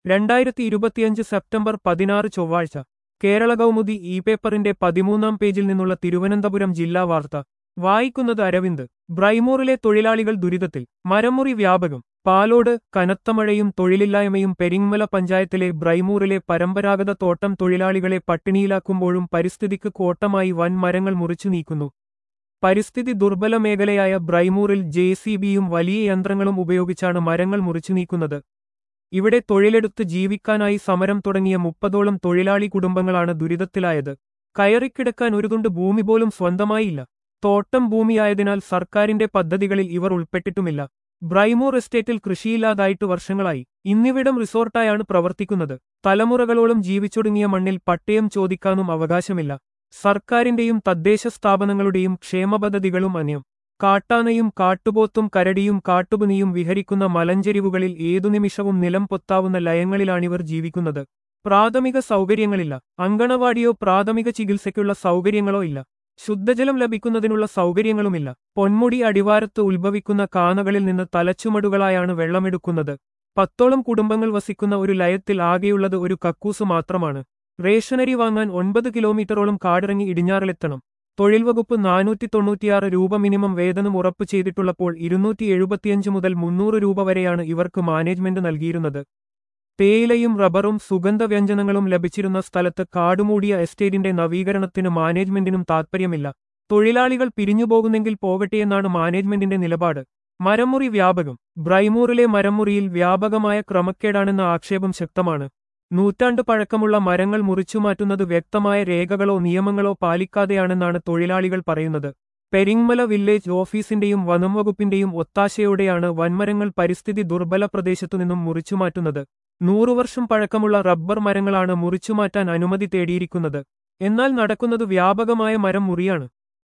രണ്ടായിരത്തി ഇരുപത്തിയഞ്ച് സെപ്റ്റംബർ പതിനാറ് ചൊവ്വാഴ്ച കേരള കൗമുദി ഇ പേപ്പറിന്റെ പതിമൂന്നാം പേജിൽ നിന്നുള്ള തിരുവനന്തപുരം ജില്ലാ വാർത്ത വായിക്കുന്നത് അരവിന്ദ് ബ്രൈമൂറിലെ തൊഴിലാളികൾ ദുരിതത്തിൽ മരമുറി വ്യാപകം പാലോട് കനത്ത മഴയും തൊഴിലില്ലായ്മയും പെരിങ്ങമല പഞ്ചായത്തിലെ ബ്രൈമൂറിലെ പരമ്പരാഗത തോട്ടം തൊഴിലാളികളെ പട്ടിണിയിലാക്കുമ്പോഴും പരിസ്ഥിതിക്ക് കോട്ടമായി വൻ മരങ്ങൾ മുറിച്ചു നീക്കുന്നു പരിസ്ഥിതി ദുർബല മേഖലയായ ബ്രൈമൂറിൽ ജെ സി ബിയും വലിയ യന്ത്രങ്ങളും ഉപയോഗിച്ചാണ് മരങ്ങൾ മുറിച്ചു നീക്കുന്നത് ഇവിടെ തൊഴിലെടുത്ത് ജീവിക്കാനായി സമരം തുടങ്ങിയ മുപ്പതോളം തൊഴിലാളി കുടുംബങ്ങളാണ് ദുരിതത്തിലായത് കയറിക്കിടക്കാൻ ഒരു തുണ്ട് ഭൂമി പോലും സ്വന്തമായില്ല തോട്ടം ഭൂമിയായതിനാൽ സർക്കാരിന്റെ പദ്ധതികളിൽ ഇവർ ഉൾപ്പെട്ടിട്ടുമില്ല ബ്രൈമൂർ എസ്റ്റേറ്റിൽ കൃഷിയില്ലാതായിട്ട് വർഷങ്ങളായി ഇന്നിവിടം റിസോർട്ടായാണ് പ്രവർത്തിക്കുന്നത് തലമുറകളോളം ജീവിച്ചൊടുങ്ങിയ മണ്ണിൽ പട്ടയം ചോദിക്കാനും അവകാശമില്ല സർക്കാരിന്റെയും തദ്ദേശ സ്ഥാപനങ്ങളുടെയും ക്ഷേമപദ്ധതികളും അന്യം കാട്ടാനയും കാട്ടുപോത്തും കരടിയും കാട്ടുപുനിയും വിഹരിക്കുന്ന മലഞ്ചെരിവുകളിൽ ഏതു നിമിഷവും നിലം പൊത്താവുന്ന ലയങ്ങളിലാണിവർ ജീവിക്കുന്നത് പ്രാഥമിക സൗകര്യങ്ങളില്ല അങ്കണവാടിയോ പ്രാഥമിക ചികിത്സയ്ക്കുള്ള സൗകര്യങ്ങളോ ഇല്ല ശുദ്ധജലം ലഭിക്കുന്നതിനുള്ള സൗകര്യങ്ങളുമില്ല പൊന്മുടി അടിവാരത്ത് ഉത്ഭവിക്കുന്ന കാനകളിൽ നിന്ന് തലച്ചുമടുകളായാണ് വെള്ളമെടുക്കുന്നത് പത്തോളം കുടുംബങ്ങൾ വസിക്കുന്ന ഒരു ലയത്തിൽ ആകെയുള്ളത് ഒരു കക്കൂസ് മാത്രമാണ് റേഷനരി വാങ്ങാൻ ഒൻപത് കിലോമീറ്ററോളം കാടിറങ്ങി ഇടിഞ്ഞാറിലെത്തണം തൊഴിൽ വകുപ്പ് നാനൂറ്റി തൊണ്ണൂറ്റിയാറ് രൂപ മിനിമം വേതനം ഉറപ്പു ചെയ്തിട്ടുള്ളപ്പോൾ ഇരുന്നൂറ്റി എഴുപത്തിയഞ്ച് മുതൽ മുന്നൂറ് രൂപ വരെയാണ് ഇവർക്ക് മാനേജ്മെന്റ് നൽകിയിരുന്നത് തേയിലയും റബ്ബറും സുഗന്ധവ്യഞ്ജനങ്ങളും ലഭിച്ചിരുന്ന സ്ഥലത്ത് കാടുമൂടിയ എസ്റ്റേറ്റിന്റെ നവീകരണത്തിന് മാനേജ്മെന്റിനും താൽപ്പര്യമില്ല തൊഴിലാളികൾ പിരിഞ്ഞുപോകുന്നെങ്കിൽ പോകട്ടെയെന്നാണ് മാനേജ്മെന്റിന്റെ നിലപാട് മരമുറി വ്യാപകം ബ്രൈമൂറിലെ മരമുറിയിൽ വ്യാപകമായ ക്രമക്കേടാണെന്ന ആക്ഷേപം ശക്തമാണ് നൂറ്റാണ്ട് പഴക്കമുള്ള മരങ്ങൾ മുറിച്ചുമാറ്റുന്നത് വ്യക്തമായ രേഖകളോ നിയമങ്ങളോ പാലിക്കാതെയാണെന്നാണ് തൊഴിലാളികൾ പറയുന്നത് പെരിങ്മല വില്ലേജ് ഓഫീസിന്റെയും വനം വകുപ്പിന്റെയും ഒത്താശയോടെയാണ് വൻമരങ്ങൾ പരിസ്ഥിതി ദുർബല പ്രദേശത്തുനിന്നും മുറിച്ചുമാറ്റുന്നത് നൂറുവർഷം പഴക്കമുള്ള റബ്ബർ മരങ്ങളാണ് മുറിച്ചുമാറ്റാൻ അനുമതി തേടിയിരിക്കുന്നത് എന്നാൽ നടക്കുന്നത് വ്യാപകമായ മരം മുറിയാണ്